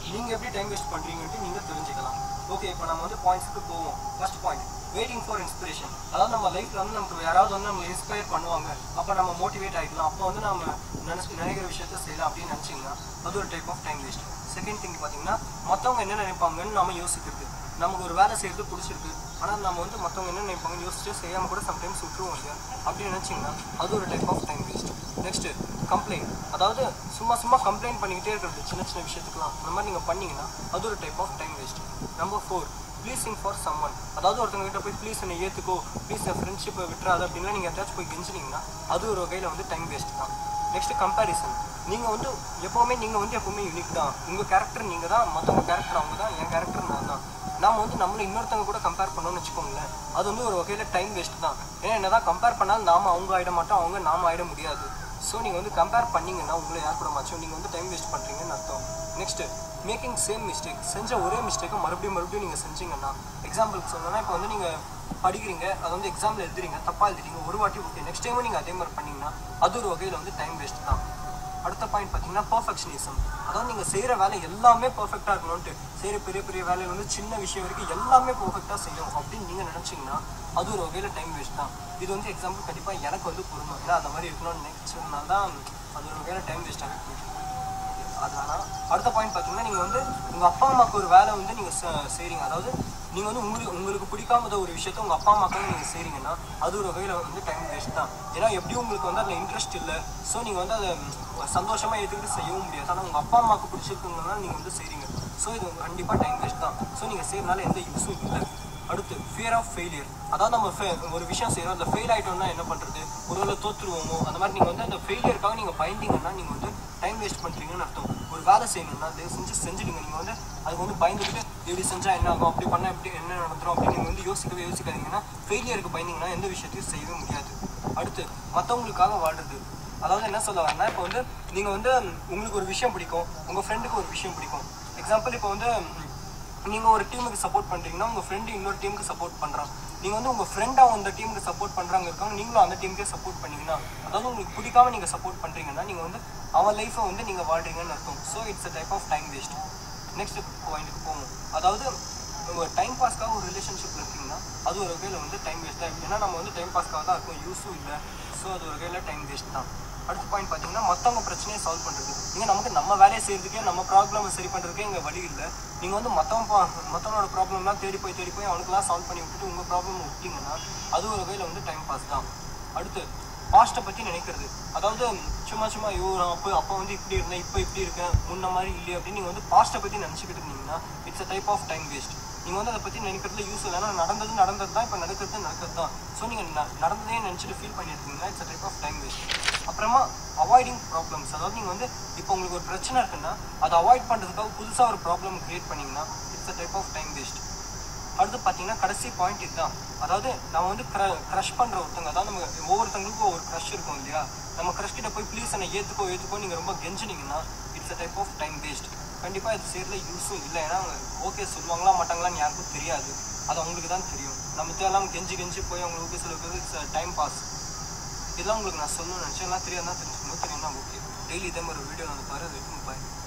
நீங்கள் எப்படி time waste பண்ணுறீங்கன்ட்டு நீங்கள் தெரிஞ்சுக்கலாம் ஓகே இப்போ நம்ம வந்து பாயிண்ட்ஸ்க்கு போவோம் first point waiting for inspiration அதாவது நம்ம லைஃப்ல வந்து நமக்கு யாராவது வந்து நம்ம இன்ஸ்பயர் பண்ணுவாங்க அப்போ நம்ம மோட்டிவேட் ஆகிக்கலாம் அப்போ வந்து நம்ம நினச்சி நினைக்கிற விஷயத்த செய்யலாம் அப்படின்னு நினச்சிங்கன்னா அது ஒரு type of time waste second thing பார்த்தீங்கன்னா மற்றவங்க என்ன நினைப்பாங்கன்னு நம்ம யோசிக்கிறது நமக்கு ஒரு வேலை செய்யறது பிடிச்சிருக்கு ஆனால் நம்ம வந்து மற்றவங்க என்ன நினைப்பாங்கன்னு யோசிச்சு செய்யாமல் கூட சம்டைம்ஸ் விட்டுருவோம் இல்லையா அப்படி நினச்சிங்கன்னா அது ஒரு type of time waste next complaint அதாவது சும்மா சும்மா கம்ப்ளைண்ட் பண்ணிக்கிட்டே இருக்கிறது சின்ன சின்ன விஷயத்துக்குலாம் அந்த மாதிரி நீங்கள் பண்ணீங்கன்னா அது ஒரு type of time waste number four pleasing for someone அதாவது ஒருத்தவங்க கிட்ட போய் ப்ளீஸ் என்னை ஏற்றுக்கோ ப்ளீஸ் என் ஃப்ரெண்ட்ஷிப்பை விட்டுறாது அப்படின்லாம் நீங்கள் ஏதாச்சும் போய் கெஞ்சினீங்கன்னா அது ஒரு வகையில் வந்து டைம் வேஸ்ட் தான் நெக்ஸ்ட் கம்பேரிசன் நீங்கள் வந்து எப்போவுமே நீங்கள் வந்து எப்போவுமே யூனிக் தான் உங்கள் கேரக்டர் நீங்கள் தான் மற்றவங்க கேரக்டர் அவங்க தான் என் கேரக்டர் நான் தான் நாம வந்து நம்மளை இன்னொருத்தவங்க கூட கம்பேர் பண்ணோம்னு வச்சுக்கோங்களேன் அது வந்து ஒரு வகையில் டைம் வேஸ்ட் தான் ஏன்னா என்னதான் கம்பேர் பண்ணாலும் நாம அவங்க ஆயிட மாட்டோம் அவங்க நாம ஆயிட முடியாது ஸோ நீங்கள் வந்து கம்பேர் பண்ணீங்கன்னா உங்களை யார் கூட மாச்சோம் நீங்கள் வந்து டைம் வேஸ்ட் பண்ணுறீங்கன்னு அர்த்தம் நெக்ஸ்ட் மேக்கிங் சேம் மிஸ்டேக் செஞ்ச ஒரே மிஸ்டேக்கை மறுபடியும் மறுபடியும் நீங்கள் செஞ்சீங்கன்னா எக்ஸாம்பிளுக்கு சொல்லணும்னா இப்போ வந்து நீங்கள் படிக்கிறீங்க அதை வந்து எக்ஸாமில் எழுதுறீங்க தப்பாக எழுதுறீங்க ஒரு வாட்டி ஓகே நெக்ஸ்ட் டைமும் நீங்கள் அதே மாதிரி பண்ணீங்கன்னா அது ஒரு வகையில் வந்து டைம் வேஸ்ட் தான் அடுத்த பாயிண்ட் பார்த்தீங்கன்னா பர்ஃபெக்ஷனிசம் அதாவது நீங்கள் செய்கிற வேலை எல்லாமே பர்ஃபெக்டாக இருக்கணும்ட்டு செய்கிற பெரிய பெரிய வேலையில் வந்து சின்ன விஷயம் வரைக்கும் எல்லாமே பர்ஃபெக்டாக செய்யணும் அப்படின்னு நீங்கள் நினச்சிங்கன்னா அது ஒரு வகையில் டைம் வேஸ்ட் தான் இது வந்து எக்ஸாம்பிள் கண்டிப்பாக எனக்கு வந்து பொருந்தும் ஏன்னா அந்த மாதிரி இருக்கணும்னு நினைச்சதுனால தான் அது ஒரு வகையில் டைம் வேஸ்ட்டாகவே போயிட்டு அதனால அடுத்த பாயிண்ட் பார்த்தீங்கன்னா நீங்கள் வந்து உங்கள் அப்பா அம்மாவுக்கு ஒரு வேலை வந்து நீங்கள் செய்கிறீங்க அதாவது நீங்கள் வந்து உங்களுக்கு உங்களுக்கு பிடிக்காமத ஒரு விஷயத்த உங்கள் அப்பா அம்மாக்காக நீங்கள் செய்கிறீங்கன்னா அது ஒரு வகையில் வந்து டைம் வேஸ்ட் தான் ஏன்னா எப்படியும் உங்களுக்கு வந்து அதில் இன்ட்ரெஸ்ட் இல்லை ஸோ நீங்கள் வந்து அதை சந்தோஷமாக ஏற்றுக்கிட்டு செய்யவும் முடியாது ஆனால் உங்கள் அப்பா அம்மாவுக்கு பிடிச்சிருக்குங்கன்னா நீங்கள் வந்து செய்கிறீங்க ஸோ இது கண்டிப்பாக டைம் வேஸ்ட் தான் ஸோ நீங்கள் செய்யறதுனால எந்த யூஸும் இல்லை அடுத்து ஃபியர் ஆஃப் ஃபெயிலியர் அதாவது நம்ம fa- ஒரு விஷயம் செய்கிறோம் அந்த ஃபெயில் ஆகிட்டோம்னா என்ன பண்ணுறது ஒருவேளை தோற்றுருவோமோ அந்த மாதிரி நீங்கள் வந்து அந்த ஃபெயிலியருக்காக நீங்கள் பயந்தீங்கன்னா நீங்கள் வந்து டைம் வேஸ்ட் பண்ணுறீங்கன்னு அர்த்தம் ஒரு வேலை செய்யணும்னா தயவு செஞ்சு செஞ்சுடுங்க நீங்கள் வந்து அதுக்கு வந்து பயந்துக்கிட்டு இப்படி செஞ்சால் என்ன ஆகும் அப்படி பண்ணால் எப்படி என்ன நடந்துரும் அப்படின்னு நீங்கள் வந்து யோசிக்கவே யோசிக்காதீங்கன்னா ஃபெயிலியருக்கு பயந்தீங்கன்னா எந்த விஷயத்தையும் செய்யவே முடியாது அடுத்து மற்றவங்களுக்காக வாழ்றது அதாவது என்ன சொல்ல வரேன்னா இப்போ வந்து நீங்கள் வந்து உங்களுக்கு ஒரு விஷயம் பிடிக்கும் உங்கள் ஃப்ரெண்டுக்கு ஒரு விஷயம் பிடிக்கும் எக்ஸாம்பிள் இப்போ வந்து நீங்கள் ஒரு டீமுக்கு சப்போர்ட் பண்ணுறீங்கன்னா உங்கள் ஃப்ரெண்டு இன்னொரு டீமுக்கு சப்போர்ட் பண்ணுறான் நீங்கள் வந்து உங்கள் ஃப்ரெண்ட் அவங்க அந்த டீமுக்கு சப்போர்ட் பண்ணுறாங்க இருக்காங்க நீங்களும் அந்த டீமுக்கே சப்போர்ட் பண்ணீங்கன்னா அதாவது உங்களுக்கு பிடிக்காம நீங்கள் சப்போர்ட் பண்ணுறீங்கன்னா நீங்கள் வந்து அவன் லைஃப்பை வந்து நீங்கள் வாழ்றீங்கன்னு அர்த்தம் so it's a type of time waste next பாயிண்ட்டுக்கு போவோம் அதாவது ஒரு டைம் பாஸ்க்காக ஒரு ரிலேஷன்ஷிப்பில் இருக்கீங்கன்னா அது ஒரு வகையில் வந்து டைம் வேஸ்ட் தான் ஏன்னா நம்ம வந்து டைம் பாஸ்க்காக தான் இருக்கும் யூஸும் இல்லை ஸோ அது ஒரு வகையில் டைம் வேஸ்ட் தான் அடுத்த பாயிண்ட் பார்த்தீங்கன்னா மற்றவங்க பிரச்சனையை சால்வ் பண்ணுறது நீங்கள் நமக்கு நம்ம வேலையை செய்யறதுக்கே நம்ம ப்ராப்ளமை சரி பண்ணுறதுக்கே இங்கே வழி இல்லை நீங்கள் வந்து மற்றவங்க மற்றவனோட ப்ராப்ளம்லாம் தேடி போய் தேடி போய் அவனுக்குலாம் சால்வ் பண்ணி விட்டுட்டு உங்கள் ப்ராப்ளம் விட்டீங்கன்னா அது ஒரு வகையில் வந்து டைம் பாஸ் தான் அடுத்து பாஸ்ட்டை பற்றி நினைக்கிறது அதாவது சும்மா சும்மா ஐயோ நான் அப்போ அப்போ வந்து இப்படி இருந்தேன் இப்போ இப்படி இருக்கேன் முன்ன மாதிரி இல்லையே அப்படின்னு நீங்கள் வந்து பாஸ்ட்டை பற்றி நினச்சிக்கிட்டு இருந்தீங்கன்னா it's a type of time waste நீங்கள் வந்து அதை பற்றி நினைக்கிறதுல யூஸ் இல்லை ஏன்னா நடந்தது நடந்தது தான் இப்போ நடக்கிறது நடக்கிறது தான் ஸோ நீங்கள் நடந்ததே நினச்சிட்டு ஃபீல் பண்ணியிருக்கீங்கன்னா it's a type of time waste அப்புறமா அவாய்டிங் ப்ராப்ளம்ஸ் அதாவது நீங்கள் வந்து இப்போ உங்களுக்கு ஒரு பிரச்சனை இருக்குன்னா அதை அவாய்ட் பண்ணுறதுக்காக புதுசாக ஒரு ப்ராப்ளம் கிரியேட் பண்ணீங்கன்னா it's a type of time waste அடுத்து பார்த்தீங்கன்னா கடைசி பாயிண்ட் இதுதான் அதாவது நம்ம வந்து க்ரஷ் பண்ணுற ஒருத்தங்க அதாவது நம்ம ஒவ்வொருத்தங்களுக்கும் ஒரு க்ரஷ் இருக்கும் இல்லையா நம்ம க்ரஷ் கிட்ட போய் ப்ளீஸ் என்னை ஏற்றுக்கோ ஏற்றுக்கோ நீங்கள் ரொம்ப கெஞ்சினீங்கன்னா it's a type of time waste கண்டிப்பாக இது செய்யறதுல யூஸும் இல்லை ஏன்னா அவங்க ஓகே சொல்லுவாங்களா மாட்டாங்களான்னு யாருக்கும் தெரியாது அது அவங்களுக்கு தான் தெரியும் நம்ம தேவையில்லாம கெஞ்சி கெஞ்சி போய் அவங்களுக்கு சில பேருக்கு டைம் பாஸ் இதெல்லாம் உங்களுக்கு நான் சொல்லணும்னு நினச்சேன் எல்லாம் தெரியாதுன்னா தெரிஞ்சுக்கணும் தெரியும்னா ஓகே டெய்லி இதே மாதிரி வீடியோ வந்து பாரு பாய்